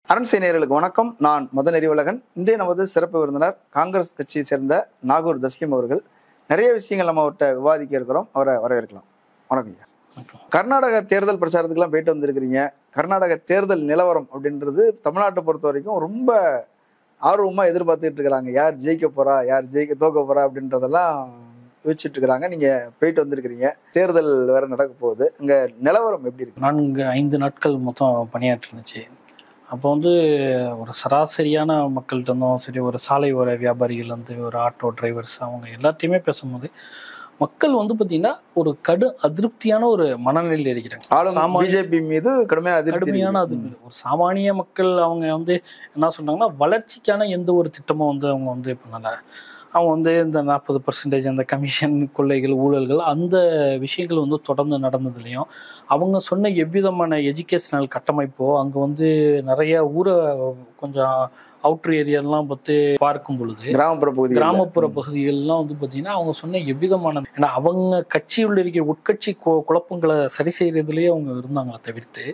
அரண்சை நேயர்களுக்கு வணக்கம் நான் மதன் அறிவழகன் இன்றைய நமது சிறப்பு விருந்தினர் காங்கிரஸ் கட்சியை சேர்ந்த நாகூர் தஸ்கிம் அவர்கள் நிறைய விஷயங்கள் நம்ம அவர்கிட்ட விவாதிக்க இருக்கிறோம் அவரை வரவேற்கலாம் வணக்கம் ஐயா கர்நாடக தேர்தல் பிரச்சாரத்துக்குலாம் போயிட்டு வந்திருக்கிறீங்க கர்நாடக தேர்தல் நிலவரம் அப்படின்றது தமிழ்நாட்டை பொறுத்த வரைக்கும் ரொம்ப ஆர்வமா எதிர்பார்த்துட்டு இருக்கிறாங்க யார் ஜெயிக்க போறா யார் ஜெயிக்க தோக்க போறா அப்படின்றதெல்லாம் யோசிச்சுட்டு இருக்கிறாங்க நீங்க போயிட்டு வந்திருக்கிறீங்க தேர்தல் வேற நடக்க போகுது அங்க நிலவரம் எப்படி இருக்கு நான்கு ஐந்து நாட்கள் மொத்தம் பணியாற்றினுச்சு அப்போ வந்து ஒரு சராசரியான மக்கள்கிட்ட இருந்தும் சரி ஒரு சாலை ஓர வியாபாரிகள் வந்து ஒரு ஆட்டோ டிரைவர்ஸ் அவங்க எல்லாத்தையுமே பேசும்போது மக்கள் வந்து பார்த்தீங்கன்னா ஒரு கடு அதிருப்தியான ஒரு மனநிலையில் இருக்கிறாங்க ஆளும் சாமானிய- பிஜேபி மீது கடுமையான அதிருப்தி கடுமையான இருக்கு. அது ஒரு சாமானிய மக்கள் அவங்க வந்து என்ன சொன்னாங்கன்னா வளர்ச்சிக்கான எந்த ஒரு திட்டமும் வந்து அவங்க வந்து பண்ணல அவங்க வந்து இந்த நாற்பது பர்சன்டேஜ் அந்த கமிஷன் கொள்ளைகள் ஊழல்கள் அந்த விஷயங்கள் வந்து தொடர்ந்து நடந்ததுலையும் அவங்க சொன்ன எவ்விதமான எஜுகேஷனல் கட்டமைப்போ அங்கே வந்து நிறைய ஊரை கொஞ்சம் அவுட்ரு ஏரியாலாம் பார்த்து பார்க்கும் பொழுது கிராமப்புற பகுதி கிராமப்புற பகுதிகள்லாம் வந்து பார்த்தீங்கன்னா அவங்க சொன்ன எவ்விதமான ஏன்னா அவங்க கட்சியுள்ள இருக்கிற உட்கட்சி கு- குழப்பங்களை சரி செய்யறதுலயே அவங்க இருந்தாங்களே தவிர்த்து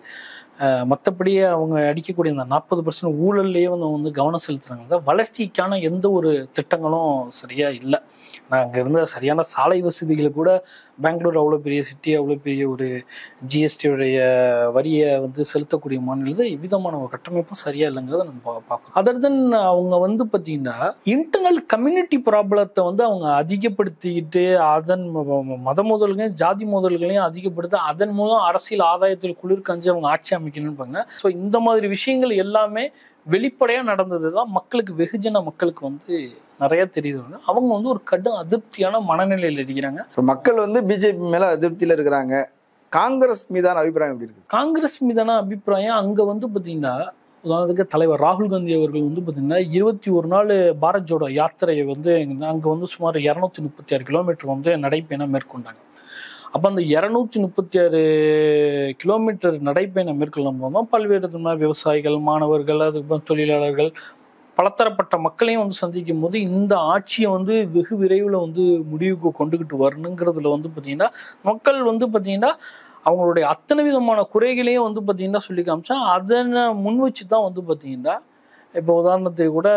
மற்றபடி அவங்க அடிக்கக்கூடிய அந்த நாற்பது பர்சன்ட் ஊழல்லையே வந்து அவங்க வந்து கவனம் செலுத்துறாங்க வளர்ச்சிக்கான எந்த ஒரு திட்டங்களும் சரியா இல்லை நான் அங்கே இருந்த சரியான சாலை வசதிகளை கூட பெங்களூர் அவ்வளோ பெரிய சிட்டி அவ்வளோ பெரிய ஒரு ஜிஎஸ்டியுடைய வரியை வந்து செலுத்தக்கூடிய மாநிலத்தில் எவ்விதமான ஒரு கட்டமைப்பும் சரியா இல்லைங்கிறத நம்ம பா- பார்க்கணும் அதர் தென் அவங்க வந்து பார்த்தீங்கன்னா இன்டர்னல் கம்யூனிட்டி ப்ராப்ளத்தை வந்து அவங்க அதிகப்படுத்திக்கிட்டு அதன் ம- ம- மத மோதல்களையும் ஜாதி மோதல்களையும் அதிகப்படுத்தி அதன் மூலம் அரசியல் ஆதாயத்தில் குளிர் கஞ்சி அவங்க ஆட்சி அமைக்கணும்னு ஸோ இந்த மாதிரி விஷயங்கள் எல்லாமே வெளிப்படையா நடந்தது தான் மக்களுக்கு வெகுஜன மக்களுக்கு வந்து நிறைய தெரியுது அவங்க வந்து ஒரு கடும் அதிருப்தியான மனநிலையில் இருக்கிறாங்க இப்ப மக்கள் வந்து பிஜேபி மேல அதிருப்தியில இருக்கிறாங்க காங்கிரஸ் மீதான அபிப்பிராயம் எப்படி இருக்கு காங்கிரஸ் மீதான அபிப்பிராயம் அங்க வந்து பாத்தீங்கன்னா உதாரணத்துக்கு தலைவர் ராகுல் காந்தி அவர்கள் வந்து பாத்தீங்கன்னா இருபத்தி ஒரு நாள் பாரத் ஜோடோ யாத்திரையை வந்து அங்க வந்து சுமார் இரநூத்தி முப்பத்தி ஆறு கிலோமீட்டர் வந்து நடைப்பயணம் மேற்கொண்டாங்க அப்போ அந்த இரநூத்தி முப்பத்தி ஆறு கிலோமீட்டர் நடைப்பயணம் மேற்கொள்ளும் போது தான் பல்வேறு விதமான விவசாயிகள் மாணவர்கள் அதுக்கப்புறம் தொழிலாளர்கள் பலதரப்பட்ட மக்களையும் வந்து சந்திக்கும் போது இந்த ஆட்சியை வந்து வெகு விரைவில் வந்து முடிவுக்கு கொண்டுகிட்டு வரணுங்கிறதுல வந்து பார்த்தீங்கன்னா மக்கள் வந்து பார்த்தீங்கன்னா அவங்களுடைய அத்தனை விதமான குறைகளையும் வந்து பார்த்தீங்கன்னா சொல்லி காமிச்சா அதனை முன் வச்சு தான் வந்து பார்த்தீங்கன்னா இப்போ உதாரணத்துக்கு கூட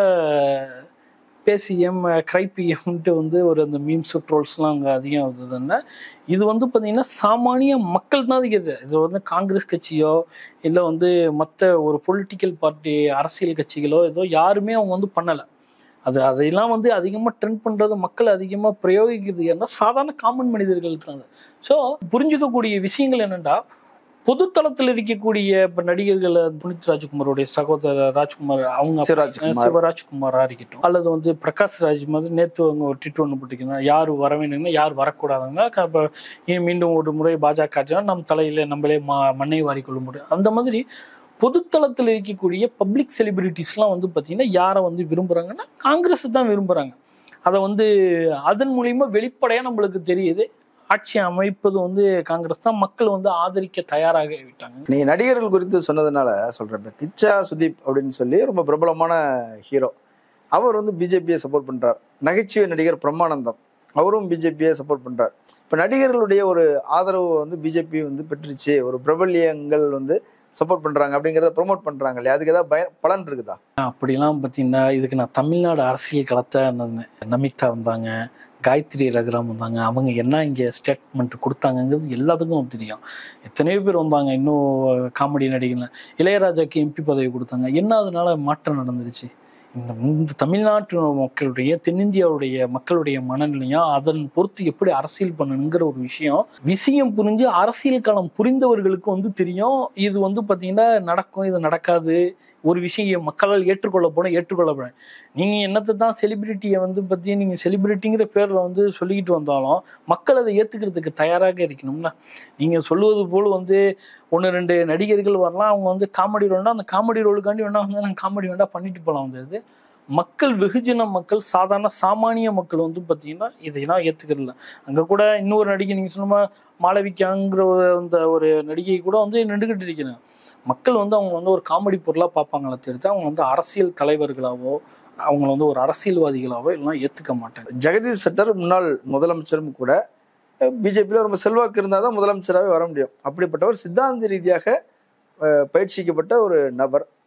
பேசிஎம் கிரைபிஎம்ன்ட்டு வந்து ஒரு அந்த மீம்ஸ் ட்ரோல்ஸ்லாம் அங்கே அதிகம் வந்ததுன்னா இது வந்து பார்த்தீங்கன்னா சாமானிய மக்கள் தான் அதிகம் இது இது வந்து காங்கிரஸ் கட்சியோ இல்லை வந்து மற்ற ஒரு பொலிட்டிக்கல் பார்ட்டி அரசியல் கட்சிகளோ ஏதோ யாருமே அவங்க வந்து பண்ணலை அது அதையெல்லாம் வந்து அதிகமாக ட்ரெண்ட் பண்ணுறது மக்கள் அதிகமாக பிரயோகிக்கிறது ஏன்னா சாதாரண காமன் மனிதர்கள் தான் ஸோ புரிஞ்சுக்கக்கூடிய விஷயங்கள் என்னென்னா பொதுத்தளத்தில் இருக்கக்கூடிய இப்போ நடிகர்கள் புனித் ராஜ்குமாரோடைய சகோதரர் ராஜ்குமார் அவங்க சிவராஜ்குமார். சிவராஜ்குமாரா இருக்கட்டும் அல்லது வந்து பிரகாஷ் ராஜ் மாதிரி நேற்று அவங்க ஒரு ட்விட் ஒன்று போட்டிருக்கீங்க யார் வர வேணுங்கன்னா யார் வரக்கூடாதுன்னா க- இப்ப இனி மீண்டும் ஒரு முறை பாஜக ஆட்சினா நம் தலையில நம்மளே மா மண்ணை வாரிக்கொள்ள முடியும் அந்த மாதிரி பொதுத்தளத்தில் இருக்கக்கூடிய பப்ளிக் செலிபிரிட்டிஸ்லாம் வந்து பார்த்தீங்கன்னா யாரை வந்து விரும்புகிறாங்கன்னா காங்கிரஸ் தான் விரும்புகிறாங்க அதை வந்து அதன் மூலியமா வெளிப்படையாக நம்மளுக்கு தெரியுது ஆட்சி அமைப்பது வந்து காங்கிரஸ் தான் மக்கள் வந்து ஆதரிக்க தயாராக விட்டாங்க நீங்க நடிகர்கள் குறித்து சொன்னதுனால சொல்றேன் இப்ப கிச்சா சுதீப் அப்படின்னு சொல்லி ரொம்ப பிரபலமான ஹீரோ அவர் வந்து பிஜேபியை சப்போர்ட் பண்றார் நகைச்சுவை நடிகர் பிரம்மானந்தம் அவரும் பிஜேபியை சப்போர்ட் பண்றார் இப்ப நடிகர்களுடைய ஒரு ஆதரவு வந்து பிஜேபி வந்து பெற்றுச்சு ஒரு பிரபல்யங்கள் வந்து சப்போர்ட் பண்றாங்க அப்படிங்கறத ப்ரோமோட் பண்றாங்க இல்லையா அதுக்கு ஏதாவது பய பலன் இருக்குதா அப்படிலாம் பார்த்தீங்கன்னா இதுக்கு நான் தமிழ்நாடு அரசியல் களத்தை நான் நமிதா வந்தாங்க காயத்ரி ரகுராம் வந்தாங்க அவங்க என்ன இங்கே ஸ்டேட்மெண்ட் கொடுத்தாங்கங்கிறது எல்லாத்துக்கும் தெரியும் எத்தனையோ பேர் வந்தாங்க இன்னும் காமெடி நடிகர்கள் இளையராஜாக்கு எம்பி பதவி கொடுத்தாங்க என்ன அதனால மாற்றம் நடந்துருச்சு இந்த இந்த தமிழ்நாட்டு மக்களுடைய தென்னிந்தியாவுடைய மக்களுடைய மனநிலையும் அதன் பொறுத்து எப்படி அரசியல் பண்ணணுங்கிற ஒரு விஷயம் விஷயம் புரிஞ்சு அரசியல் களம் புரிந்தவர்களுக்கு வந்து தெரியும் இது வந்து பார்த்தீங்கன்னா நடக்கும் இது நடக்காது ஒரு விஷயம் மக்களால் ஏற்றுக்கொள்ளப்படும் ஏற்றுக்கொள்ளப்படும் நீங்க என்னத்தை தான் செலிபிரிட்டியை வந்து பத்தி நீங்க செலிபிரிட்டிங்கிற பேர்ல வந்து சொல்லிக்கிட்டு வந்தாலும் மக்கள் அதை ஏத்துக்கிறதுக்கு தயாராக இருக்கணும்ல நீங்க சொல்லுவது போல் வந்து ஒன்று ரெண்டு நடிகர்கள் வரலாம் அவங்க வந்து காமெடி ரோல்னா அந்த காமெடி ரோலுக்காண்டி வேணா வந்து நாங்கள் காமெடி வேணா பண்ணிட்டு போகலாம் வந்து இது மக்கள் வெகுஜன மக்கள் சாதாரண சாமானிய மக்கள் வந்து பார்த்தீங்கன்னா இதையெல்லாம் ஏத்துக்கிறது இல்ல அங்க கூட இன்னொரு நடிகை நீங்க சொன்ன மாதிரி மாளவிகாங்கிற ஒரு அந்த ஒரு நடிகை கூட வந்து நின்றுகிட்டு இருக்கிறாங்க மக்கள் வந்து அவங்க வந்து ஒரு காமெடி பொருளாக பார்ப்பாங்களே தவிர்த்து அவங்க வந்து அரசியல் தலைவர்களாவோ அவங்கள வந்து ஒரு அரசியல்வாதிகளாவோ எல்லாம் ஏற்றுக்க மாட்டாங்க ஜெகதீஷ் ஷெட்டர் முன்னாள் முதலமைச்சரும் கூட பிஜேபியில் ரொம்ப செல்வாக்கு இருந்தால் தான் முதலமைச்சராகவே வர முடியும் அப்படிப்பட்டவர் சித்தாந்த ரீதியாக அஹ், பயிற்சிக்கப்பட்ட ஒரு நபர்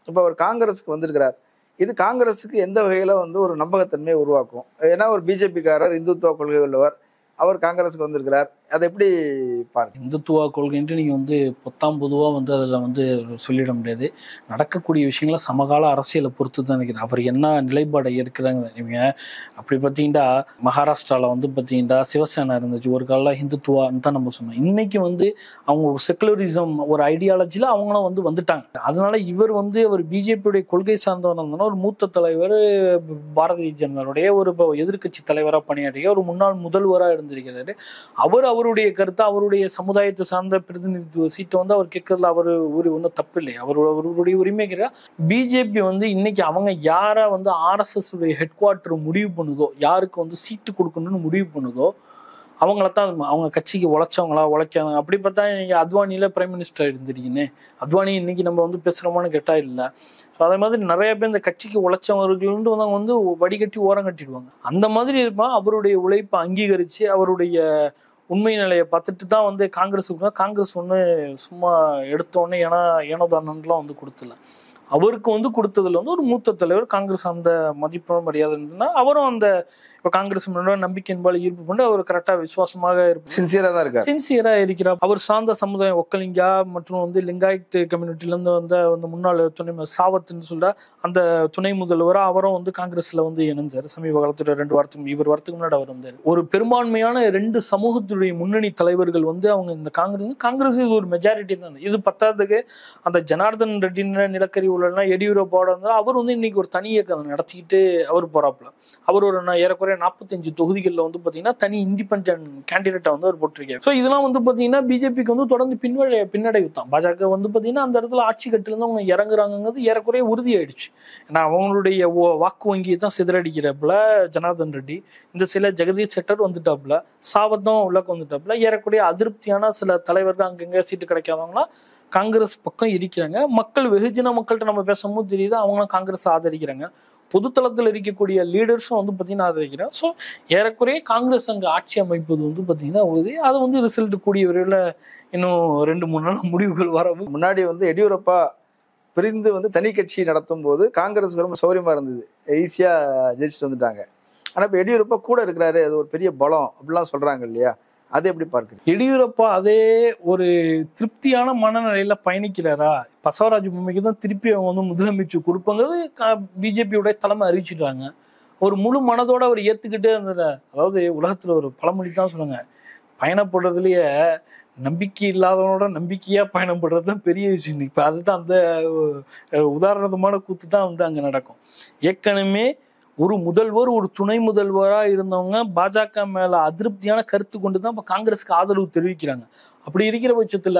இப்போ அவர் காங்கிரஸுக்கு வந்திருக்கிறார் இது காங்கிரஸுக்கு எந்த வகையில வந்து ஒரு நம்பகத்தன்மையை உருவாக்கும் ஏன்னா ஒரு பிஜேபிக்காரர் இந்துத்துவ கொள்கை உள்ளவர் அவர் காங்கிரஸுக்கு வந்திருக்கிறார் அதை எப்படி பாருங்க இந்துத்துவா கொள்கைன்ட்டு நீங்கள் வந்து பொத்தாம் பொதுவாக வந்து அதில் வந்து சொல்லிட முடியாது நடக்கக்கூடிய விஷயங்களை சமகால அரசியலை பொறுத்து தான் நினைக்கிறேன் அவர் என்ன நிலைப்பாடை இருக்கிறாங்க இவங்க அப்படி பார்த்தீங்கன்னா மகாராஷ்டிராவில் வந்து பார்த்தீங்கன்னா சிவசேனா இருந்துச்சு ஒரு காலம் ஹிந்துத்துவான்னு தான் நம்ம சொன்னோம் இன்னைக்கு வந்து அவங்க ஒரு செக்குலரிசம் ஒரு ஐடியாலஜியில் அவங்களும் வந்து வந்துட்டாங்க அதனால இவர் வந்து அவர் பிஜேபியுடைய கொள்கை சார்ந்தவர் இருந்தோன்னா ஒரு மூத்த தலைவர் பாரதிய ஜனதாவுடைய ஒரு எதிர்க்கட்சி தலைவராக பணியாற்றிய ஒரு முன்னாள் முதல்வராக இருந்திருக்கிறாரு அவர் அவருடைய கருத்தை அவருடைய சமுதாயத்தை சார்ந்த பிரதிநிதித்துவ சீட்டை வந்து அவர் கேட்கறதுல அவர் ஒரு ஒன்றும் தப்பு இல்லை அவர் அவருடைய உரிமை பிஜேபி வந்து இன்னைக்கு அவங்க யாரை வந்து ஆர்எஸ்எஸ் உடைய ஹெட் குவார்டர் முடிவு பண்ணுதோ யாருக்கு வந்து சீட்டு கொடுக்கணும்னு முடிவு பண்ணுதோ அவங்கள தான் அவங்க கட்சிக்கு உழைச்சவங்களா உழைக்காங்க அப்படி பார்த்தா நீங்க அத்வானியில பிரைம் மினிஸ்டர் இருந்திருக்கீங்க அத்வானி இன்னைக்கு நம்ம வந்து பேசுறோமான்னு கேட்டா இல்லை ஸோ அதே மாதிரி நிறைய பேர் இந்த கட்சிக்கு உழைச்சவர்கள் வந்து அவங்க வந்து வடிகட்டி ஓரம் கட்டிடுவாங்க அந்த மாதிரி இருப்பா அவருடைய உழைப்பை அங்கீகரிச்சு அவருடைய உண்மை நிலையை பார்த்துட்டு தான் வந்து காங்கிரஸுக்கு காங்கிரஸ் ஒன்று சும்மா எடுத்தோடனே ஏன்னா ஏனோதானன்லாம் வந்து கொடுத்துல அவருக்கு வந்து கொடுத்ததுல வந்து ஒரு மூத்த தலைவர் காங்கிரஸ் அந்த மதிப்பு மரியாதை இருந்ததுன்னா அவரும் அந்த இப்போ காங்கிரஸ் முன்னாடி நம்பிக்கையின்பால் ஈர்ப்பு பண்ணி அவர் கரெக்டாக விசுவாசமாக இருப்பார் சின்சியரா தான் இருக்கார் சின்சியரா இருக்கிறார் அவர் சார்ந்த சமுதாயம் ஒக்கலிங்கா மற்றும் வந்து லிங்காயத் கம்யூனிட்டில இருந்து வந்த அந்த முன்னாள் துணை மு- சாவத்னு சொல்ற அந்த துணை முதல்வரா அவரும் வந்து காங்கிரஸ்ல வந்து இணைஞ்சார் சமீப காலத்துல ரெண்டு வாரத்துக்கு இவர் வரத்துக்கு முன்னாடி அவர் வந்தார் ஒரு பெரும்பான்மையான ரெண்டு சமூகத்துடைய முன்னணி தலைவர்கள் வந்து அவங்க இந்த காங்கிரஸ் காங்கிரஸ் இது ஒரு மெஜாரிட்டி தான் இது பத்தாததுக்கு அந்த ஜனார்தன் ரெட்டின நிலக்கரி உள்ளனா எடியூரப்பாவோட இருந்தால் அவர் வந்து இன்னைக்கு ஒரு தனி இயக்கம் நடத்திக்கிட்டு அவர் போறாப்புல அவர் ஒரு நா- ஏறக்குறைய நாற்பத்தஞ்சு தொகுதிகளில் வந்து பார்த்தீங்கன்னா தனி இண்டிபெண்ட் கேண்டிடேட்டை வந்து அவர் போட்டிருக்காரு ஸோ இதெல்லாம் வந்து பார்த்தீங்கன்னா பிஜேபிக்கு வந்து தொடர்ந்து பின்வழி பின்னடைவு தான் பாஜக வந்து பார்த்தீங்கன்னா அந்த இடத்துல ஆட்சி கட்டிலேருந்து அவங்க இறங்குறாங்கிறது ஏறக்குறைய உறுதியாயிடுச்சு ஏன்னா அவங்களுடைய ஓ- வாக்கு வங்கியை தான் சிதறடிக்கிறப்பல ஜனார்தன் ரெட்டி இந்த சில ஜெகதீஷ் செட்டர் வந்துட்டாப்புல சாவத்தும் உள்ளக்க வந்துட்டாப்புல ஏறக்குறைய அதிருப்தியான சில தலைவர்கள் அங்கங்க சீட்டு கிடைக்காதவங்களாம் காங்கிரஸ் பக்கம் இருக்கிறாங்க மக்கள் வெகுஜன மக்கள்கிட்ட நம்ம பேசும்போது தெரியுது அவங்களும் காங்கிரஸ் ஆதரிக்கிறாங்க பொதுத்தளத்தில் இருக்கக்கூடிய லீடர்ஸும் வந்து பார்த்தீங்கன்னா ஆதரிக்கிறாங்க ஸோ ஏறக்குறைய காங்கிரஸ் அங்கே ஆட்சி அமைப்பது வந்து பார்த்தீங்கன்னா உறுதி அது வந்து ரிசல்ட் கூடிய விரைவில் இன்னும் ரெண்டு மூணு நாள் முடிவுகள் வரவும் முன்னாடி வந்து எடியூரப்பா பிரிந்து வந்து தனி கட்சி நடத்தும் போது காங்கிரஸுக்கு ரொம்ப சௌரியமா இருந்தது ஈஸியா ஜெயிச்சுட்டு வந்துட்டாங்க ஆனா இப்ப எடியூரப்பா கூட இருக்கிறாரு அது ஒரு பெரிய பலம் அப்படிலாம் சொல்றாங்க இல்லையா அது எப்படி பார்க்குறீங்க எடியூரப்பா அதே ஒரு திருப்தியான மனநிலையில பயணிக்கிறாரா பசவராஜ் பொம்மைக்கு தான் திருப்பி அவங்க வந்து முதலமைச்சர் கொடுப்பாங்கிறது பிஜேபியோட தலைமை அறிவிச்சிட்டாங்க ஒரு முழு மனதோட அவர் ஏத்துக்கிட்டே இருந்தார் அதாவது உலகத்துல ஒரு பழமொழி தான் சொல்லுங்க பயணப்படுறதுலயே நம்பிக்கை இல்லாதவனோட நம்பிக்கையா பயணப்படுறது தான் பெரிய விஷயம் இப்ப அதுதான் அந்த அஹ், உதாரணமான கூத்து தான் வந்து அங்க நடக்கும் ஏற்கனவே ஒரு முதல்வர் ஒரு துணை முதல்வரா இருந்தவங்க பாஜக மேல அதிருப்தியான கருத்து கொண்டு தான் இப்ப காங்கிரஸுக்கு ஆதரவு தெரிவிக்கிறாங்க அப்படி இருக்கிற பட்சத்துல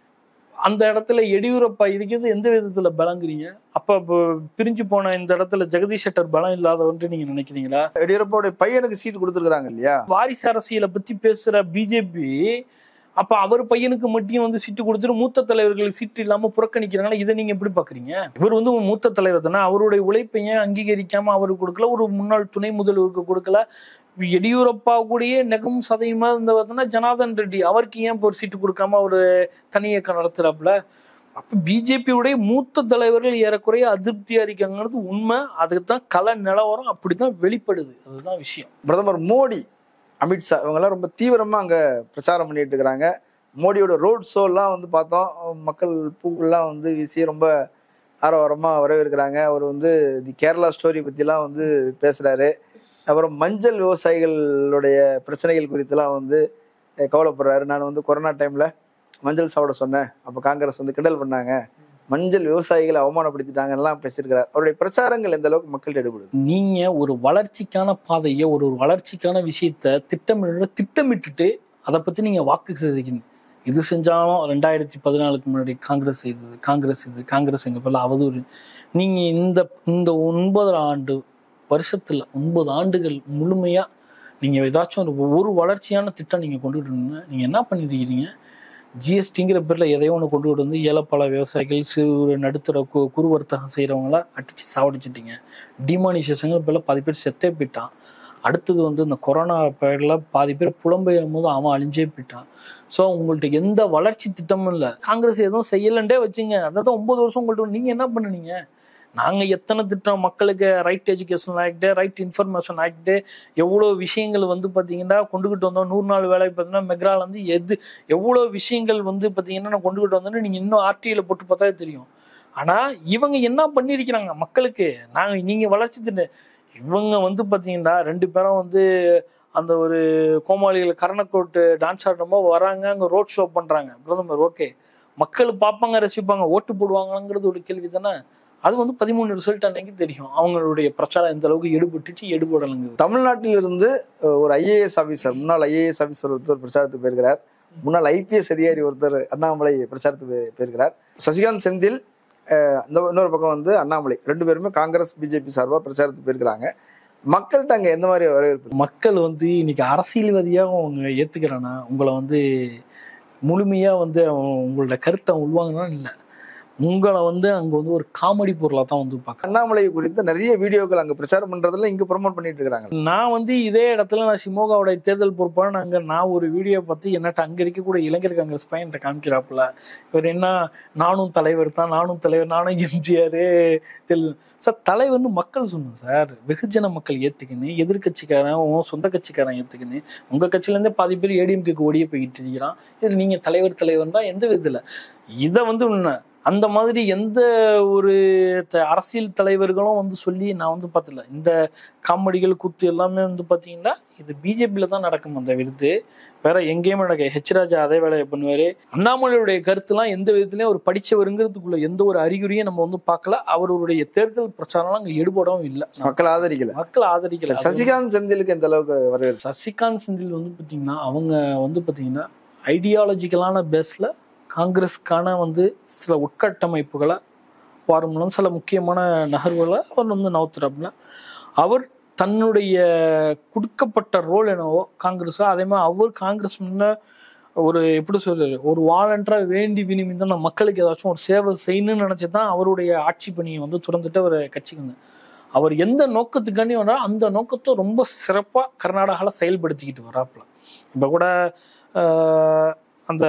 அந்த இடத்துல எடியூரப்பா இருக்கிறது எந்த விதத்துல பலங்கிறீங்க அப்ப இப்ப பிரிஞ்சு போன இந்த இடத்துல ஜெகதீஷ் ஷெட்டர் பலம் இல்லாதவன்ட்டு நீங்க நினைக்கிறீங்களா எடியூரப்பாவுடைய பையனுக்கு சீட் கொடுத்துருக்காங்க இல்லையா வாரிசு அரசியலை பத்தி பேசுற பிஜேபி அப்ப அவர் பையனுக்கு மட்டும் வந்து சீட்டு கொடுத்துட்டு மூத்த தலைவர்களுக்கு சீட்டு இல்லாம புறக்கணிக்கிறாங்கன்னா இதை நீங்க எப்படி பாக்குறீங்க இவர் வந்து ஒரு மூத்த தலைவர் தானே அவருடைய உழைப்பையும் அங்கீகரிக்காம அவருக்கு கொடுக்கல ஒரு முன்னாள் துணை முதல்வருக்கு கொடுக்கல எடியூரப்பா கூடயே நெகம் சதையுமா இருந்தவர்னா ஜனார்தன் ரெட்டி அவருக்கு ஏன் இப்போ ஒரு சீட்டு கொடுக்காம ஒரு தனி இயக்கம் நடத்துறாப்புல அப்ப பிஜேபியுடைய மூத்த தலைவர்கள் ஏறக்குறைய அதிருப்தியா இருக்காங்கிறது உண்மை அதுக்கு தான் கல நிலவரம் அப்படிதான் வெளிப்படுது அதுதான் விஷயம் பிரதமர் மோடி அமித்ஷா இவங்கெல்லாம் ரொம்ப தீவிரமா அங்க பிரச்சாரம் பண்ணிட்டு இருக்கிறாங்க மோடியோட ரோட் ஷோலாம் வந்து பார்த்தோம் மக்கள் பூக்கள்லாம் வந்து வீசி ரொம்ப ஆரவாரமா வரவேற்கிறாங்க அவர் வந்து தி கேரளா ஸ்டோரி பத்திலாம் வந்து பேசுறாரு அப்புறம் மஞ்சள் விவசாயிகளுடைய பிரச்சனைகள் குறித்துலாம் வந்து அஹ், கவலைப்படுறாரு நான் வந்து கொரோனா டைம்ல மஞ்சள் சாப்பிட சொன்னேன் அப்போ காங்கிரஸ் வந்து கிண்டல் பண்ணாங்க மஞ்சள் விவசாயிகளை அவமானப்படுத்திட்டாங்கலாம் பேசியிருக்கிறார் அவருடைய பிரச்சாரங்கள் எந்த அளவுக்கு மக்கள் எடுபடுது நீங்க ஒரு வளர்ச்சிக்கான பாதையை ஒரு ஒரு வளர்ச்சிக்கான விஷயத்த திட்டமிட திட்டமிட்டுட்டு அதை பத்தி நீங்க வாக்கு செலுத்திக்கணும் இது செஞ்சாலும் ரெண்டாயிரத்தி பதினாலுக்கு முன்னாடி காங்கிரஸ் செய்தது காங்கிரஸ் இது காங்கிரஸ் எங்க பேர்ல அவதூறு நீங்க இந்த இந்த ஒன்பது ஆண்டு வருஷத்துல ஒன்பது ஆண்டுகள் முழுமையா நீங்க ஏதாச்சும் ஒரு ஒரு வளர்ச்சியான திட்டம் நீங்க கொண்டுட்டு இருந்தீங்கன்னா நீங்க என்ன பண்ணிட்டு இருக்கீங்க ஜிஎஸ்டிங்கிற பேர்ல எதையோ ஒன்று கொண்டு வந்து ஏலப்பழ விவசாயிகள் சிறு நடுத்தர கு குறு வர்த்தகம் செய்கிறவங்கள அடிச்சு சாவடிச்சிட்டீங்க டிமானிசேஷன் பேர்ல பாதி பேர் செத்தே போயிட்டான் அடுத்தது வந்து இந்த கொரோனா பேரில் பாதி பேர் புலம்பெயரும் போது அவன் அழிஞ்சே போயிட்டான் ஸோ உங்கள்ட்ட எந்த வளர்ச்சி திட்டமும் இல்லை காங்கிரஸ் எதுவும் செய்யலண்டே வச்சுங்க அதான் ஒன்பது வருஷம் உங்கள்ட்ட நீங்க என்ன பண்ணுனீங்க நாங்க எத்தனை திட்டம் மக்களுக்கு right education act right information act எவ்வளோ விஷயங்கள் வந்து பார்த்தீங்கன்னா கொண்டுகிட்டு வந்தோம் நூறு நாள் வேலை பார்த்தீங்கன்னா மெக்ரால வந்து எது எவ்வளோ விஷயங்கள் வந்து பார்த்தீங்கன்னா நான் கொண்டுகிட்டு வந்தோன்னு நீங்கள் இன்னும் ஆர்டிஐல போட்டு பார்த்தாலே தெரியும் ஆனால் இவங்க என்ன பண்ணியிருக்கிறாங்க மக்களுக்கு நாங்கள் நீங்கள் வளர்ச்சி திட்டம் இவங்க வந்து பார்த்தீங்கன்னா ரெண்டு பேரும் வந்து அந்த ஒரு கோமாளிகள் கரணக்கோட்டு டான்ஸ் ஆடுறமோ வராங்க அங்கே ரோட் ஷோ பண்ணுறாங்க பிரதமர் ஓகே மக்கள் பார்ப்பாங்க ரசிப்பாங்க ஓட்டு போடுவாங்கங்கிறது ஒரு கேள்வி தானே அது வந்து பதிமூணு ரிசல்ட் அன்னைக்கு தெரியும் அவங்களுடைய பிரச்சாரம் எந்த அளவுக்கு எடுபட்டுச்சு எடுபடலைங்கிறது தமிழ்நாட்டிலிருந்து அஹ், ஒரு ஐஏஎஸ் ஆபீசர் முன்னாள் ஐஏஎஸ் ஆபீசர் ஒருத்தர் பிரச்சாரத்துக்கு போயிருக்கிறார் முன்னாள் ஐபிஎஸ் அதிகாரி ஒருத்தர் அண்ணாமலை பிரச்சாரத்துக்கு போய்- போயிருக்கிறார் சசிகாந்த் செந்தில் அஹ், இந்த இன்னொரு பக்கம் வந்து அண்ணாமலை ரெண்டு பேருமே காங்கிரஸ் பிஜேபி சார்பாக பிரச்சாரத்துக்கு போயிருக்கிறாங்க மக்கள்கிட்ட அங்க எந்த மாதிரி வரவேற்பு மக்கள் வந்து இன்னைக்கு அரசியல்வாதியாக அவங்க ஏத்துக்கிறானா உங்களை வந்து முழுமையா வந்து அவன் உங்களோட கருத்தை அவன் உள்வாங்கினா இல்லை உங்களை வந்து அங்க வந்து ஒரு காமெடி பொருளா தான் வந்து பார்க்க அண்ணாமலை குறித்து நிறைய வீடியோக்கள் அங்க பிரச்சாரம் பண்றதுல இங்க ப்ரோமோட் பண்ணிட்டு இருக்காங்க நான் வந்து இதே இடத்துல நான் சிமோகாவுடைய தேர்தல் பொறுப்பான அங்க நான் ஒரு வீடியோ பார்த்து என்னட்ட அங்க இருக்கக்கூடிய இளைஞர் காங்கிரஸ் பையன்கிட்ட காமிக்கிறாப்புல இவர் என்ன நானும் தலைவர் தான் நானும் தலைவர் நானும் எம்ஜிஆர் சார் தலைவர்னு மக்கள் சொன்னோம் சார் வெகுஜன மக்கள் ஏத்துக்கின்னு எதிர்கட்சிக்காரன் உன் சொந்த கட்சிக்காரன் ஏத்துக்கின்னு உங்க கட்சியில இருந்தே பாதி பேர் ஏடிஎம்கேக்கு ஓடியே போய்கிட்டு இருக்கிறான் இது நீங்க தலைவர் தலைவர் தான் எந்த விதத்துல இதை வந்து உன்ன- அந்த மாதிரி எந்த ஒரு த- அரசியல் தலைவர்களும் வந்து சொல்லி நான் வந்து பார்த்தல இந்த காமெடிகள் கூத்து எல்லாமே வந்து பார்த்தீங்கன்னா இது பிஜேபியில தான் நடக்கும் அந்த விருது வேற எங்கேயுமே நடக்க ஹெச் ராஜா அதே வேலையை பண்ணுவாரு அண்ணாமலையுடைய கருத்துலாம் எந்த விதத்துலயும் ஒரு படிச்சவருங்கிறதுக்குள்ள எந்த ஒரு அறிகுறியும் நம்ம வந்து பார்க்கல அவருடைய தேர்தல் பிரச்சாரம்லாம் அங்க ஈடுபடவும் இல்லை மக்கள் ஆதரிக்கல மக்கள் ஆதரிக்கல அது சசிகாந்த் செந்திலுக்கு எந்த அளவுக்கு வரவேற்பு சசிகாந்த் செந்தில் வந்து பார்த்தீங்கன்னா அவங்க வந்து பார்த்தீங்கன்னா ஐடியாலஜிக்கலான பேஸில் காங்கிரஸ்க்கான வந்து சில உட்கட்டமைப்புகளை வாரம்லாம் சில முக்கியமான நகர்வுகளை அவர் வந்து நவுத்துறாப்புல அவர் தன்னுடைய கொடுக்கப்பட்ட ரோல் என்னவோ காங்கிரஸ் அதே மாதிரி அவர் காங்கிரஸ் முன்ன ஒரு எப்படி சொல்றது ஒரு வாலண்டரா வேண்டி விரும்பி தான் நான் மக்களுக்கு ஏதாச்சும் ஒரு சேவை செய்யணும்னு நினைச்சு தான் அவருடைய ஆட்சி பணியை வந்து தொடர்ந்துட்டு அவர் கட்சிக்கு வந்தார் அவர் எந்த நோக்கத்துக்காண்டி வந்தா அந்த நோக்கத்தை ரொம்ப சிறப்பாக கர்நாடகாவில் செயல்படுத்திக்கிட்டு வராப்புல இப்போ கூட ஆஹ், அந்த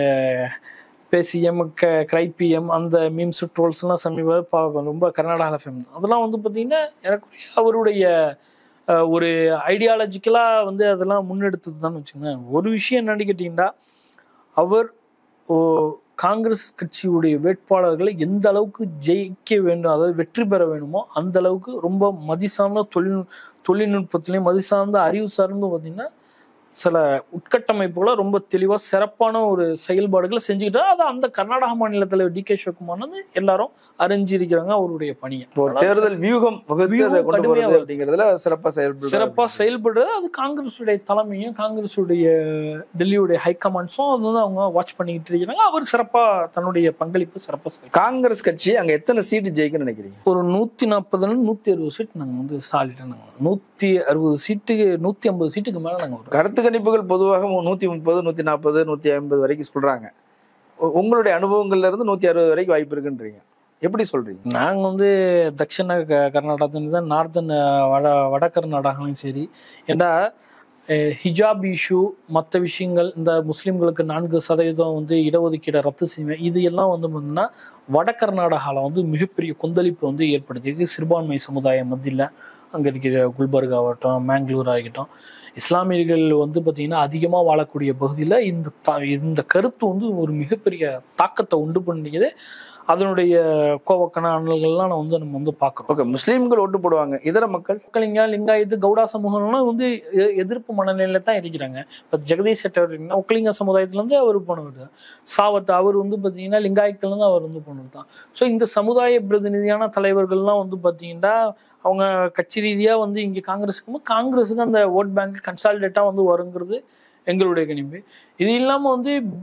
பேசிஎம் க கிரைபிஎம் அந்த மீம்ஸ் ட்ரோல்ஸ்லாம் சமீப பா- ரொம்ப கர்நாடகாவில் ஃபேமஸ் அதெல்லாம் வந்து பார்த்தீங்கன்னா எனக்கு அவருடைய ஆஹ், ஒரு ஐடியாலஜிக்கலாக வந்து அதெல்லாம் முன்னெடுத்தது தான் வச்சுக்கோங்களேன் ஒரு விஷயம் என்னன்னு கேட்டிங்கன்னா அவர் ஓ, காங்கிரஸ் கட்சியுடைய வேட்பாளர்களை எந்த அளவுக்கு ஜெயிக்க வேண்டும் அதாவது வெற்றி பெற வேணுமோ அந்த அளவுக்கு ரொம்ப மதி சார்ந்த தொழில் தொழில்நுட்பத்திலையும் மதி சார்ந்த அறிவு சார்ந்து பார்த்தீங்கன்னா சில உட்கட்டமைப்புகளை ரொம்ப தெளிவாக சிறப்பான ஒரு செயல்பாடுகளை செஞ்சுக்கிட்டா அது அந்த கர்நாடக மாநில தலைவர் டி கே சிவகுமார் வந்து எல்லாரும் அறிஞ்சிருக்கிறாங்க அவருடைய பணியை இப்போ ஒரு தேர்தல் வியூகம் வகுத்து வியூகம் அதை கொண்டு கடுமையா போறது வருது. அப்படிங்கறதுல சிறப்பா செயல்படுறாரு சிறப்பா செயல்படுறது அது காங்கிரஸுடைய தலைமையும் காங்கிரஸுடைய டெல்லியுடைய ஹைகமாண்ட்ஸும் அது வந்து அவங்க வாட்ச் பண்ணிக்கிட்டு இருக்கிறாங்க அவர் சிறப்பா தன்னுடைய பங்களிப்பு சிறப்பா செய்யும் காங்கிரஸ் கட்சி அங்க எத்தனை சீட்டு ஜெயிக்கும்னு நினைக்கிறீங்க ஒரு நூத்தி நாற்பதுல நூத்தி அறுபது சீட் நாங்க வந்து சாலிட்டா நாங்க நூத்தி அறுபது சீட்டுக்கு நூத்தி ஐம்பது சீட்டுக்கு மேல நாங்க வருவோம் கருத்து கணிப்புகள் பொதுவாக நூத்தி முப்பது நூத்தி நாற்பது நூத்தி ஐம்பது வரைக்கும் சொல்றாங்க உ- உங்களுடைய அனுபவங்கள்ல இருந்து நூத்தி அறுபது வரைக்கும் வாய்ப்பு இருக்குன்றீங்க எப்படி சொல்றீங்க நாங்க வந்து தட்சிண க- கர்நாடகத்துல தான் நார்த்தன் வட வட கர்நாடகாலையும் சரி ஏன்னா அஹ், ஹிஜாப் இஷ்யூ மற்ற விஷயங்கள் இந்த முஸ்லிம்களுக்கு நான்கு சதவீதம் வந்து இடஒதுக்கீடை ரத்து செய்வேன் இது எல்லாம் வந்து பார்த்தீங்கன்னா வட கர்நாடகாவில் வந்து மிகப்பெரிய கொந்தளிப்பு வந்து ஏற்படுத்தியிருக்கு சிறுபான்மை சமுதாய மத்தியில் அங்கே இருக்கிற குல்பர்க் ஆகட்டும் மேங்களூர் ஆகட்டும் இஸ்லாமியர்கள் வந்து பார்த்தீங்கன்னா அதிகமாக வாழக்கூடிய பகுதியில் இந்த த இந்த கருத்து வந்து ஒரு மிகப்பெரிய தாக்கத்தை உண்டு பண்ணியது அதனுடைய கோவக்கன அண்ணல்கள்லாம் நான் வந்து நம்ம வந்து பார்க்குறோம் ஓகே முஸ்லீம்கள் ஓட்டு போடுவாங்க இதர மக்கள் ஒக்கலிங்க லிங்காயத்து கவுடா சமூகம்லாம் வந்து எ- எதிர்ப்பு மனநிலையில தான் இருக்கிறாங்க இப்போ ஜெகதீஷ் ஷெட்டர் இருக்கீங்கன்னா ஒக்கலிங்க சமுதாயத்துலேருந்து அவர் போனவர் தான் சாவத் அவர் வந்து பார்த்தீங்கன்னா லிங்காயத்துலேருந்து அவர் வந்து போனவர் தான் ஸோ இந்த சமுதாய பிரதிநிதியான தலைவர்கள்லாம் வந்து பார்த்தீங்கன்னா அவங்க கட்சி ரீதியாக வந்து இங்கே காங்கிரஸுக்கு காங்கிரஸுக்கு அந்த ஓட் பேங்க் கன்சாலிடேட்டாக வந்து வருங்கிறது எங்களுடைய கணிப்பு இது இல்லாமல் வந்து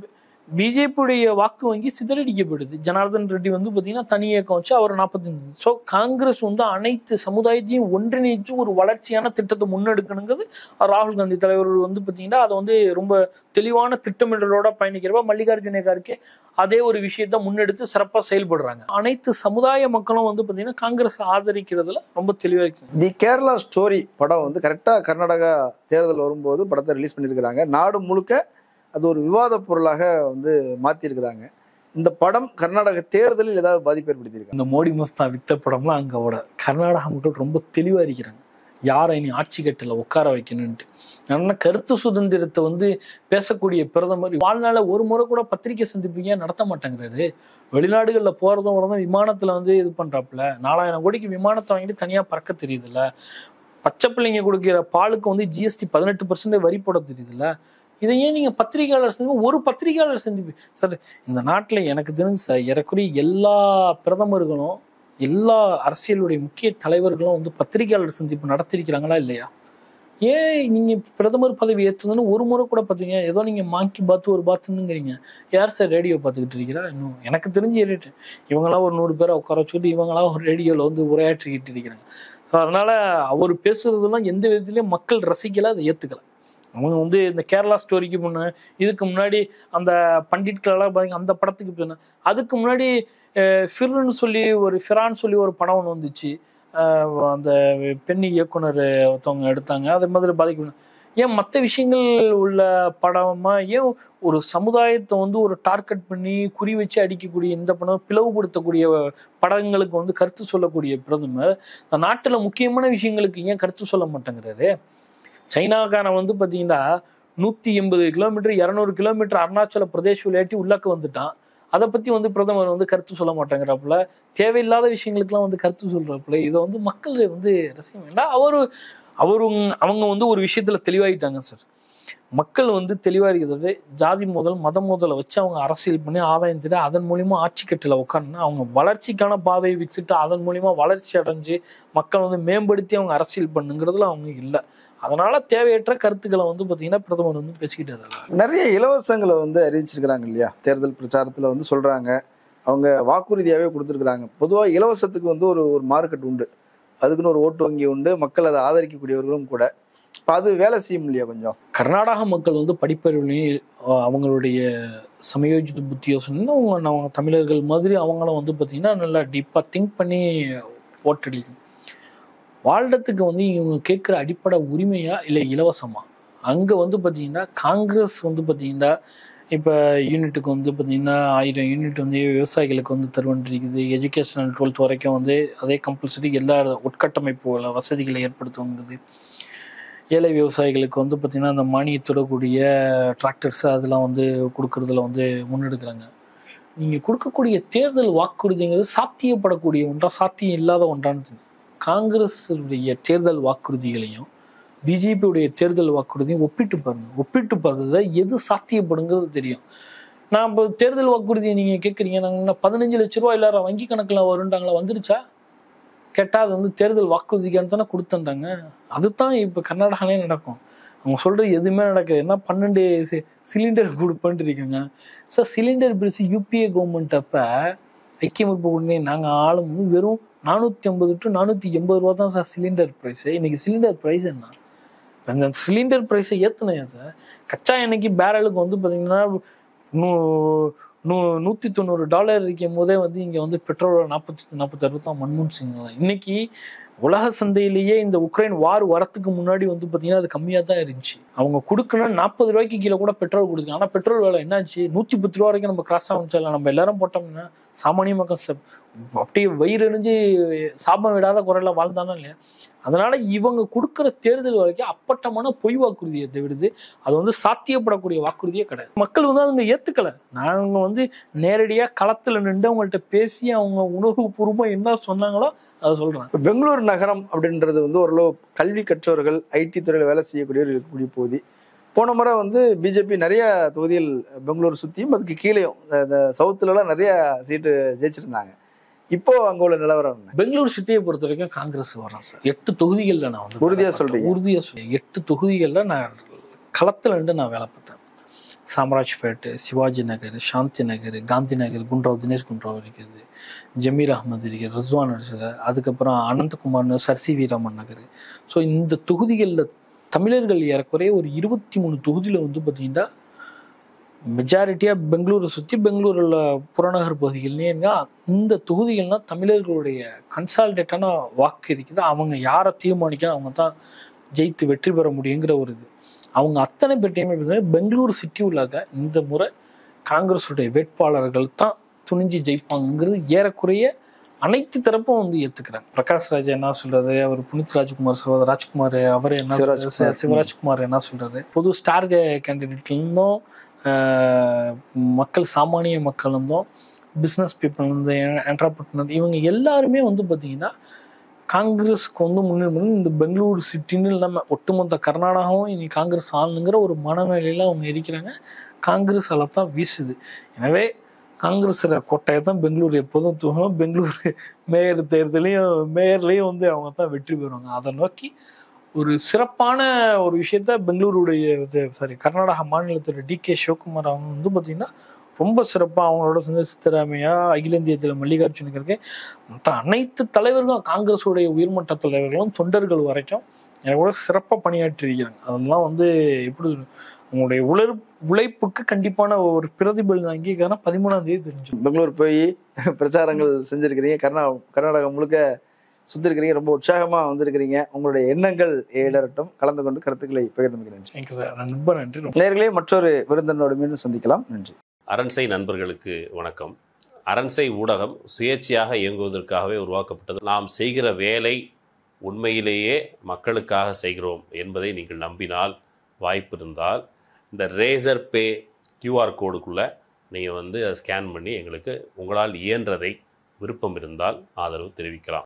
பிஜேபியுடைய வாக்கு வங்கி சிதறடிக்கப்படுது ஜனார்தன் ரெட்டி வந்து பார்த்தீங்கன்னா தனி இயக்கம் வச்சு அவர் நாற்பத்தஞ்சு ஸோ காங்கிரஸ் வந்து அனைத்து சமுதாயத்தையும் ஒன்றிணைச்சு ஒரு வளர்ச்சியான திட்டத்தை முன்னெடுக்கணுங்கிறது ராகுல் காந்தி தலைவர் வந்து பார்த்தீங்கன்னா அதை வந்து ரொம்ப தெளிவான திட்டமிடலோட பயணிக்கிறப்ப மல்லிகார்ஜுன கார்கே அதே ஒரு விஷயத்த முன்னெடுத்து சிறப்பாக செயல்படுறாங்க அனைத்து சமுதாய மக்களும் வந்து பார்த்தீங்கன்னா காங்கிரஸ் ஆதரிக்கிறதுல ரொம்ப தெளிவாக இருக்கு தி கேரளா ஸ்டோரி படம் வந்து கரெக்டாக கர்நாடகா தேர்தல் வரும்போது படத்தை ரிலீஸ் பண்ணியிருக்கிறாங்க நாடு முழுக்க அது ஒரு விவாத பொருளாக வந்து மாற்றிருக்கிறாங்க இந்த படம் கர்நாடக தேர்தலில் ஏதாவது பாதிப்பு ஏற்படுத்தியிருக்காங்க இந்த மோடி மஸ்தா வித்த படம்லாம் அங்க ஓட கர்நாடகா மக்கள் ரொம்ப தெளிவா இருக்கிறாங்க யாரை இனி ஆட்சி கட்டில உட்கார வைக்கணும்ட்டு ஏன்னா கருத்து சுதந்திரத்தை வந்து பேசக்கூடிய பிரதமர் வாழ்நாள ஒரு முறை கூட பத்திரிகை சந்திப்பீங்க நடத்த மாட்டேங்கிறாரு வெளிநாடுகள்ல போறதும் வரதும் விமானத்துல வந்து இது பண்றாப்புல நாலாயிரம் கோடிக்கு விமானத்தை வாங்கிட்டு தனியா பறக்க தெரியுதுல்ல பச்சை பிள்ளைங்க கொடுக்கிற பாலுக்கு வந்து ஜிஎஸ்டி பதினெட்டு பர்சன்ட் வரி போட தெரியுதுல்ல இதை ஏன் நீங்க பத்திரிகையாளர் சந்திப்பு ஒரு பத்திரிகையாளர் சந்திப்பு சார் இந்த நாட்டுல எனக்கு தெரிஞ்சு சார் ஏறக்குறைய எல்லா பிரதமர்களும் எல்லா அரசியலுடைய முக்கிய தலைவர்களும் வந்து பத்திரிகையாளர் சந்திப்பு நடத்திருக்கிறாங்களா இல்லையா ஏன் நீங்க பிரதமர் பதவி ஏற்றுதுன்னு ஒரு முறை கூட பார்த்தீங்க ஏதோ நீங்க மாங்கி பாத்து ஒரு பாத்துங்கிறீங்க யார் சார் ரேடியோ பார்த்துக்கிட்டு இருக்கிறா இன்னும் எனக்கு தெரிஞ்சு ஏறிட்டு இவங்களாம் ஒரு நூறு பேரை உட்கார வச்சுக்கிட்டு இவங்களாம் ஒரு ரேடியோவில் வந்து உரையாற்றிக்கிட்டு இருக்கிறாங்க ஸோ அதனால அவர் பேசுறதெல்லாம் எந்த விதத்துலையும் மக்கள் ரசிக்கல அதை ஏத்துக்கல அவங்க வந்து இந்த கேரளா ஸ்டோரிக்கு முன்ன இதுக்கு முன்னாடி அந்த பண்டிட்களெல்லாம் பாருங்க அந்த படத்துக்கு போன அதுக்கு முன்னாடி அஹ், ஃபிர்னு சொல்லி ஒரு ஃபிரான் சொல்லி ஒரு படம் ஒன்று வந்துச்சு அஹ், அந்த பெண் இயக்குனர் ஒருத்தவங்க எடுத்தாங்க அதே மாதிரி பாதிக்கப்படும் ஏன் மற்ற விஷயங்கள் உள்ள படமா ஏன் ஒரு சமுதாயத்தை வந்து ஒரு டார்கெட் பண்ணி குறி வச்சு அடிக்கக்கூடிய இந்த படம் பிளவுபடுத்தக்கூடிய படங்களுக்கு வந்து கருத்து சொல்லக்கூடிய பிரதமர் இந்த நாட்டுல முக்கியமான விஷயங்களுக்கு ஏன் கருத்து சொல்ல மாட்டேங்கிறாரு சைனாக்கான வந்து பார்த்தீங்கன்னா நூற்றி எண்பது கிலோமீட்டர் இரநூறு கிலோமீட்டர் அருணாச்சல பிரதேஷ் விளையாட்டி உள்ளக்க வந்துட்டான் அதை பற்றி வந்து பிரதமர் வந்து கருத்து சொல்ல மாட்டேங்கிறாப்புல தேவையில்லாத விஷயங்களுக்கெல்லாம் வந்து கருத்து சொல்றாப்புல இதை வந்து மக்கள் வந்து ரசிக்க வேண்டாம் அவரு அவரு அவங்க வந்து ஒரு விஷயத்துல தெளிவாயிட்டாங்க சார் மக்கள் வந்து தெளிவா இருக்கிறது ஜாதி முதல் மதம் முதல வச்சு அவங்க அரசியல் பண்ணி ஆதாயம் தேடி அதன் மூலியமா ஆட்சி கட்டில உட்காந்து அவங்க வளர்ச்சிக்கான பாதையை விட்டுட்டு அதன் மூலியமா வளர்ச்சி அடைஞ்சு மக்கள் வந்து மேம்படுத்தி அவங்க அரசியல் பண்ணுங்கிறதுல அவங்க இல்லை அதனால தேவையற்ற கருத்துக்களை வந்து பாத்தீங்கன்னா பிரதமர் வந்து பேசிக்கிட்டு இருக்காரு. நிறைய இலவசங்களை வந்து அறிவிச்சிருக்கிறாங்க இல்லையா தேர்தல் பிரச்சாரத்தில் வந்து சொல்றாங்க அவங்க வாக்குறுதியாகவே கொடுத்துருக்குறாங்க பொதுவாக இலவசத்துக்கு வந்து ஒரு ஒரு மார்க்கெட் உண்டு அதுக்குன்னு ஒரு ஓட்டு வங்கி உண்டு மக்கள் அதை ஆதரிக்கக்கூடியவர்களும் கூட இப்போ அது வேலை செய்யும் இல்லையா கொஞ்சம் கர்நாடக மக்கள் வந்து படிப்பறிவுலையும் அஹ், அவங்களுடைய சமயோஜித புத்தி யோசனை அவங்க நம்ம தமிழர்கள் மாதிரி அவங்களும் வந்து பார்த்தீங்கன்னா நல்லா டீப்பாக திங்க் பண்ணி ஓட்டடிக்கணும் வாழ்றதுக்கு வந்து இவங்க கேட்குற அடிப்படை உரிமையா இல்லை இலவசமா அங்கே வந்து பார்த்தீங்கன்னா காங்கிரஸ் வந்து பார்த்தீங்கன்னா இப்போ யூனிட்டுக்கு வந்து பார்த்தீங்கன்னா ஆயிரம் யூனிட் வந்து விவசாயிகளுக்கு வந்து தருவன்றிருக்குது எஜுகேஷனல் டுவெல்த் வரைக்கும் வந்து அதே கம்பல்சரி எல்லா உட்கட்டமைப்புகளை வசதிகளை ஏற்படுத்துவங்குது ஏழை விவசாயிகளுக்கு வந்து பார்த்திங்கன்னா அந்த மானியத்தொடக்கூடிய டிராக்டர்ஸ் அதெல்லாம் வந்து கொடுக்கறதுல வந்து முன்னெடுக்கிறாங்க நீங்கள் கொடுக்கக்கூடிய தேர்தல் வாக்குறுதிங்கிறது சாத்தியப்படக்கூடிய ஒன்றா சாத்தியம் இல்லாத ஒன்றான்னு தெரியும். காங்கிரஸுடைய தேர்தல் வாக்குறுதிகளையும் பிஜேபியுடைய தேர்தல் வாக்குறுதியும் ஒப்பிட்டு பாருங்க ஒப்பிட்டு பார்த்ததுல எது சாத்தியப்படுங்கிறது தெரியும் நான் இப்போ தேர்தல் வாக்குறுதியை நீங்கள் கேட்குறீங்க நாங்கள் பதினஞ்சு லட்ச ரூபா எல்லாரும் வங்கி கணக்கில் வருண்டாங்களா வந்துருச்சா கேட்டால் அது வந்து தேர்தல் வாக்குறுதிக்கான தானே கொடுத்துட்டாங்க அதுதான் இப்போ கர்நாடகாலே நடக்கும் அவங்க சொல்றது எதுவுமே நடக்காது என்ன பன்னெண்டு சி- சிலிண்டர் கொடுப்பேன்ட்டு இருக்காங்க சார் சிலிண்டர் பிரிச்சு யூபிஏ கவர்மெண்ட் அப்ப ஐக்கிய முற்போக்கு கூட்டணி நாங்கள் ஆளும் வெறும் நானூற்றி ஐம்பது டு நானூற்றி எண்பது ரூபா தான் சார் சிலிண்டர் ப்ரைஸ் இன்னைக்கு சிலிண்டர் ப்ரைஸ் என்ன அந்த சிலிண்டர் ப்ரைஸை ஏற்றுனையா சார் கச்சா எண்ணெய்க்கு பேரலுக்கு வந்து பார்த்தீங்கன்னா நூ நூ நூற்றி தொண்ணூறு டாலர் இருக்கும் போதே வந்து இங்கே வந்து பெட்ரோல் நாற்பத்தி நாற்பத்தாறு தான் மன்மோகன் சிங் இன்னைக்கு உலக சந்தையிலேயே இந்த உக்ரைன் வார் வரத்துக்கு முன்னாடி வந்து பார்த்தீங்கன்னா அது கம்மியாக தான் இருந்துச்சு அவங்க கொடுக்கணும் நாற்பது ரூபாய்க்கு கீழே கூட பெட்ரோல் கொடுக்குறாங்க ஆனால் பெட்ரோல் விலை என்னாச்சு நூற்றி பத்து ரூபா வரைக்கும் நம்ம கிராஸ் ஆரம்பிச்சிடலாம் நம்ம எல்லாரும் போட்டோம்னா சாமானிய மக்கள் ச- அப்படியே வயிறு எரிஞ்சு சாபம் விடாத குறையில வாழ்ந்தானோ இல்லையா அதனால இவங்க கொடுக்குற தேர்தல் வரைக்கும் அப்பட்டமான பொய் வாக்குறுதியை தவிர்த்து அது வந்து சாத்தியப்படக்கூடிய வாக்குறுதியே கிடையாது மக்கள் வந்து அவங்க ஏத்துக்கல நாங்க வந்து நேரடியா களத்துல நின்று அவங்கள்ட்ட பேசி அவங்க உணர்வுபூர்வமா என்ன சொன்னாங்களோ அதை சொல்றேன் இப்போ பெங்களூர் நகரம் அப்படின்றது வந்து ஓரளவு கல்வி கற்றவர்கள் ஐடி துறையில் வேலை செய்யக்கூடியவர் இருக்கக்கூடிய பகுதி போன முறை வந்து பிஜேபி நிறைய தொகுதியில் பெங்களூர் சுற்றியும் அதுக்கு கீழேயும் இந்த- இந்த சவுத்துலலாம் நிறைய சீட்டு ஜெயிச்சிருந்தாங்க இப்போ அங்கே உள்ள நிலவரம் என்ன பெங்களூர் சிட்டியை பொறுத்த வரைக்கும் காங்கிரஸ் வரேன் சார் எட்டு தொகுதிகளில் நான் வந்து உறுதியா வேலை பார்த்தேன். சொல்றீங்க? உறுதியா சொல்றேன் எட்டு தொகுதிகளில் நான் களத்துல நின்று நான் வேலை பார்த்தேன் சாம்ராஜ்பேட்டு சிவாஜி நகர் சாந்தி நகர் காந்தி நகர் குண்ட்ராவ் தினேஷ் குண்ட்ராவ் இருக்கிறது ஜமீர் அகமது இருக்கிற ரிஸ்வான் இருக்கிற அதுக்கப்புறம் Ananthakumar sir C V Raman Nagar so இந்த தொகுதிகளில் தமிழர்கள் ஏறக்குறைய ஒரு இருபத்தி மூணு தொகுதியில் வந்து பார்த்தீங்கன்னா மெஜாரிட்டியாக பெங்களூரை சுற்றி பெங்களூரில் புறநகர் பகுதிகள்லேங்க இந்த தொகுதிகள்லாம் தமிழர்களுடைய கன்சால்டேட்டான வாக்கு இருக்குது அவங்க யாரை தீர்மானிக்க அவங்க தான் ஜெயித்து வெற்றி பெற முடியுங்கிற ஒரு இது அவங்க அத்தனை பேர்ட்டையுமே பார்த்தீங்கன்னா பெங்களூரு சிட்டி உள்ளாக இந்த முறை காங்கிரஸுடைய வேட்பாளர்கள் தான் துணிஞ்சு ஜெயிப்பாங்கிறது ஏறக்குறைய அனைத்து தரப்பும் வந்து ஏத்துக்கிறாங்க பிரகாஷ் ராஜ் என்ன சொல்றாரு அவர் புனித் ராஜ்குமார் சகோதரர் ராஜ்குமார் அவர் என்ன சொல்றாரு? சிவராஜ்குமார். சிவராஜ்குமார் என்ன சொல்றாரு பொது ஸ்டார் கேண்டிடேட்ல இருந்தும் ஆஹ், மக்கள் சாமானிய மக்கள் இருந்தும் பிஸ்னஸ் பீப்புள் இருந்து என்டர்பிரினர் இவங்க எல்லாருமே வந்து பார்த்தீங்கன்னா காங்கிரஸ்க்கு வந்து முன்னுரிமை இந்த பெங்களூரு சிட்டின்னு இல்லாமல் ஒட்டுமொத்த கர்நாடகாவும் இனி காங்கிரஸ் ஆளுங்கிற ஒரு மனநிலையில அவங்க இருக்கிறாங்க காங்கிரஸ் அலை தான் வீசுது எனவே காங்கிரஸோட கோட்டையை தான் பெங்களூர் எப்போதும் தூங்கணும் பெங்களூர் மேயர் தேர்தலையும் மேயர்லேயும் வந்து அவங்க தான் வெற்றி பெறுவாங்க அதை நோக்கி ஒரு சிறப்பான ஒரு விஷயத்த பெங்களூருடைய சாரி கர்நாடகா மாநிலத்தோட டி கே சிவகுமார் அவங்க வந்து பார்த்தீங்கன்னா ரொம்ப சிறப்பாக அவங்களோட சேர்ந்து சித்தராமையா அகில இந்தியத்தில் மல்லிகார்ஜுன கர்கே மற்ற அனைத்து தலைவர்களும் காங்கிரஸுடைய உயர்மட்ட தலைவர்களும் தொண்டர்கள் வரைக்கும் எனக்கு கூட சிறப்பாக பணியாற்றி இருக்கிறாங்க அதெல்லாம் வந்து எப்படி சொல்றது? உங்களுடைய உழைப் உழைப்புக்கு கண்டிப்பான ஒரு பிரதிபலன் அங்கீகாரம் பதிமூணாம் தேதி தெரிஞ்சு பெங்களூர் போய் பிரச்சாரங்கள் செஞ்சிருக்கிறீங்க கர்நாடகா கர்நாடகா முழுக்க சுத்திருக்கிறீங்க ரொம்ப உற்சாகமா வந்திருக்கிறீங்க உங்களுடைய எண்ணங்கள் ஏடரட்டும் கலந்து கொண்டு கருத்துக்களை பகிர்ந்து நன்றி தேங்க்யூ சார் ரொம்ப நன்றி ரொம்ப நேர்களே மற்றொரு விருந்தினோடு மீண்டும் சந்திக்கலாம் நன்றி அரண்சை நண்பர்களுக்கு வணக்கம் அரண்சை ஊடகம் சுயேட்சையாக இயங்குவதற்காகவே உருவாக்கப்பட்டது நாம் செய்கிற வேலை உண்மையிலேயே மக்களுக்காக செய்கிறோம் என்பதை நீங்கள் நம்பினால் வாய்ப்பு இருந்தால் இந்த ரேசர் பே கியூஆர் கோடுக்குள்ளே நீங்கள் வந்து அதை ஸ்கேன் பண்ணி எங்களுக்கு உங்களால் இயன்றதை விருப்பம் இருந்தால் ஆதரவு தெரிவிக்கலாம்